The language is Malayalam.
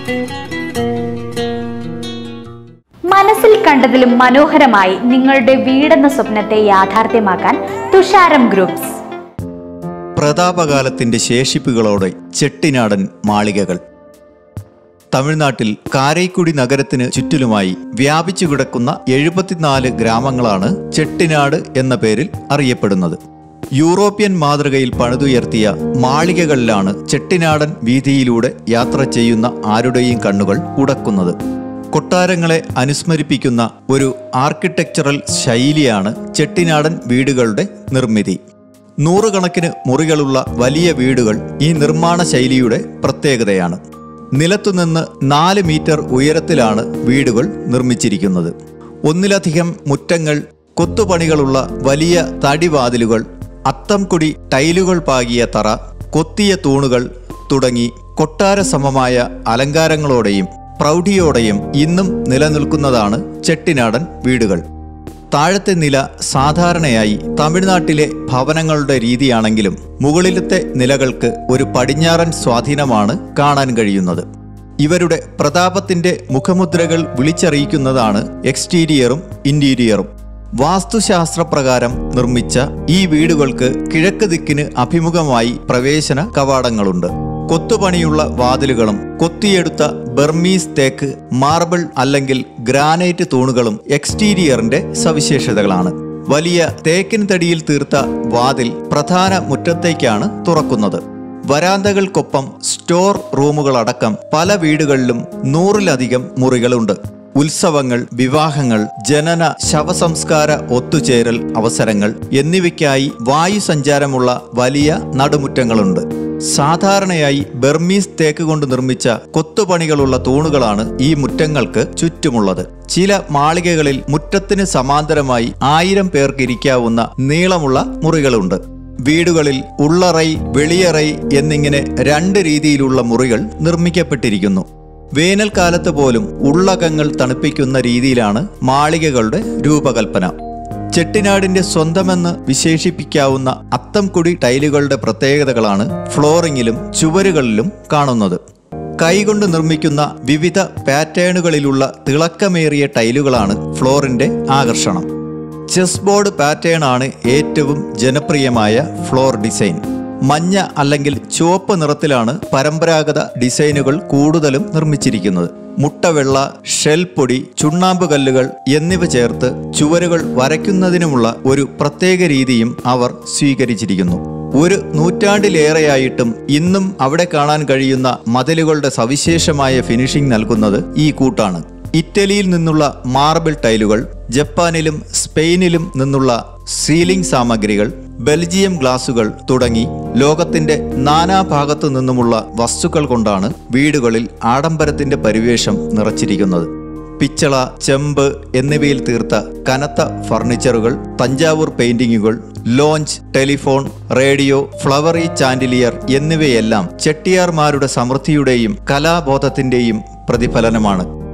മനസ്സിൽ കണ്ടതിലും മനോഹരമായി നിങ്ങളുടെ വീടെന്ന സ്വപ്നത്തെ യാഥാർത്ഥ്യമാക്കാൻ തുഷാരം ഗ്രൂപ്പ്സ് പ്രതാപകാലത്തിന്റെ ശേഷിപ്പുകളോടെ ചെട്ടിനാടൻ മാളികകൾ തമിഴ്നാട്ടിൽ കാരൈക്കുടി നഗരത്തിന് ചുറ്റിലുമായി വ്യാപിച്ചു കിടക്കുന്ന എഴുപത്തിനാല് ഗ്രാമങ്ങളാണ് ചെട്ടിനാട് എന്ന പേരിൽ അറിയപ്പെടുന്നത് യൂറോപ്യൻ മാതൃകയിൽ പണിതുയർത്തിയ മാളികകളിലാണ് ചെട്ടിനാടൻ വീതിയിലൂടെ യാത്ര ചെയ്യുന്ന ആരുടെയും കണ്ണുകൾ ഉടക്കുന്നത് കൊട്ടാരങ്ങളെ അനുസ്മരിപ്പിക്കുന്ന ഒരു ആർക്കിടെക്ചറൽ ശൈലിയാണ് ചെട്ടിനാടൻ വീടുകളുടെ നിർമ്മിതി നൂറുകണക്കിന് മുറികളുള്ള വലിയ വീടുകൾ ഈ നിർമ്മാണ ശൈലിയുടെ പ്രത്യേകതയാണ് നിലത്തുനിന്ന് നാല് മീറ്റർ ഉയരത്തിലാണ് വീടുകൾ നിർമ്മിച്ചിരിക്കുന്നത് ഒന്നിലധികം മുറ്റങ്ങൾ കൊത്തുപണികളുള്ള വലിയ തടിവാതിലുകൾ അത്തംകുടി ടൈലുകൾ പാകിയ തറ കൊത്തിയ തൂണുകൾ തുടങ്ങി കൊട്ടാര സമമായ അലങ്കാരങ്ങളോടെയും പ്രൗഢിയോടെയും ഇന്നും നിലനിൽക്കുന്നതാണ് ചെട്ടിനാടൻ വീടുകൾ താഴത്തെ നില സാധാരണയായി തമിഴ്നാട്ടിലെ ഭവനങ്ങളുടെ രീതിയാണെങ്കിലും മുകളിലത്തെ നിലകൾക്ക് ഒരു പടിഞ്ഞാറൻ സ്വാധീനമാണ് കാണാൻ കഴിയുന്നത് ഇവരുടെ പ്രതാപത്തിന്റെ മുഖമുദ്രകൾ വിളിച്ചറിയിക്കുന്നതാണ് എക്സ്റ്റീരിയറും ഇന്റീരിയറും വാസ്തുശാസ്ത്രപ്രകാരം നിർമ്മിച്ച ഈ വീടുകൾക്ക് കിഴക്ക് ദിക്കിന് അഭിമുഖമായി പ്രവേശന കവാടങ്ങളുണ്ട് കൊത്തുപണിയുള്ള വാതിലുകളും കൊത്തിയെടുത്ത ബർമീസ് തേക്ക് മാർബിൾ അല്ലെങ്കിൽ ഗ്രാനൈറ്റ് തൂണുകളും എക്സ്റ്റീരിയറിന്റെ സവിശേഷതകളാണ് വലിയ തേക്കിൻ തടിയിൽ തീർത്ത വാതിൽ പ്രധാന മുറ്റത്തേക്കാണ് തുറക്കുന്നത് വരാന്തകൾക്കൊപ്പം സ്റ്റോർ റൂമുകളടക്കം പല വീടുകളിലും നൂറിലധികം മുറികളുണ്ട് ഉത്സവങ്ങൾ വിവാഹങ്ങൾ ജനന ശവസംസ്കാര ഒത്തുചേരൽ അവസരങ്ങൾ എന്നിവയ്ക്കായി വായു സഞ്ചാരമുള്ള വലിയ നടുമുറ്റങ്ങളുണ്ട് സാധാരണയായി ബർമീസ് തേക്ക് കൊണ്ട് നിർമ്മിച്ച കൊത്തുപണികളുള്ള തൂണുകളാണ് ഈ മുറ്റങ്ങൾക്ക് ചുറ്റുമുള്ളത് ചില മാളികകളിൽ മുറ്റത്തിന് സമാന്തരമായി ആയിരം പേർക്ക് ഇരിക്കാവുന്ന നീളമുള്ള മുറികളുണ്ട് വീടുകളിൽ ഉള്ളറൈ വെളിയറൈ എന്നിങ്ങനെ രണ്ട് രീതിയിലുള്ള മുറികൾ നിർമ്മിക്കപ്പെട്ടിരിക്കുന്നു വേനൽക്കാലത്ത് പോലും ഉള്ളകങ്ങൾ തണുപ്പിക്കുന്ന രീതിയിലാണ് മാളികകളുടെ രൂപകൽപ്പന ചെട്ടിനാടിന്റെ സ്വന്തമെന്ന് വിശേഷിപ്പിക്കാവുന്ന അത്തംകുടി ടൈലുകളുടെ പ്രത്യേകതകളാണ് ഫ്ലോറിങ്ങിലും ചുവരുകളിലും കാണുന്നത് കൈകൊണ്ട് നിർമ്മിക്കുന്ന വിവിധ പാറ്റേണുകളിലുള്ള തിളക്കമേറിയ ടൈലുകളാണ് ഫ്ലോറിന്റെ ആകർഷണം ചെസ് ബോർഡ് പാറ്റേൺ ആണ് ഏറ്റവും ജനപ്രിയമായ ഫ്ലോർ ഡിസൈൻ മഞ്ഞ അല്ലെങ്കിൽ ചുവപ്പ് നിറത്തിലാണ് പരമ്പരാഗത ഡിസൈനുകൾ കൂടുതലും നിർമ്മിച്ചിരിക്കുന്നത് മുട്ടവെള്ള ഷെൽ പൊടി ചുണ്ണാമ്പ് കല്ലുകൾ എന്നിവ ചേർത്ത് ചുവരുകൾ വരയ്ക്കുന്നതിനുമുള്ള ഒരു പ്രത്യേക രീതിയും അവർ സ്വീകരിച്ചിരിക്കുന്നു ഒരു നൂറ്റാണ്ടിലേറെയായിട്ടും ഇന്നും അവിടെ കാണാൻ കഴിയുന്ന മതിലുകളുടെ സവിശേഷമായ ഫിനിഷിംഗ് നൽകുന്നത് ഈ കൂട്ടാണ് ഇറ്റലിയിൽ നിന്നുള്ള മാർബിൾ ടൈലുകൾ ജപ്പാനിലും സ്പെയിനിലും നിന്നുള്ള സീലിംഗ് സാമഗ്രികൾ ബെൽജിയം ഗ്ലാസുകൾ തുടങ്ങി ലോകത്തിന്റെ നാനാഭാഗത്തു നിന്നുമുള്ള വസ്തുക്കൾ കൊണ്ടാണ് വീടുകളിൽ ആഡംബരത്തിന്റെ പരിവേഷം നിറച്ചിരിക്കുന്നത് പിച്ചള ചെമ്പ് എന്നിവയിൽ തീർത്ത കനത്ത ഫർണിച്ചറുകൾ തഞ്ചാവൂർ പെയിന്റിങ്ങുകൾ lounge telephone radio flowery chandelier എന്നിവയെല്ലാം ചെട്ടിയാർമാരുടെ സമൃദ്ധിയുടെയും കലാബോധത്തിന്റെയും പ്രതിഫലനമാണ്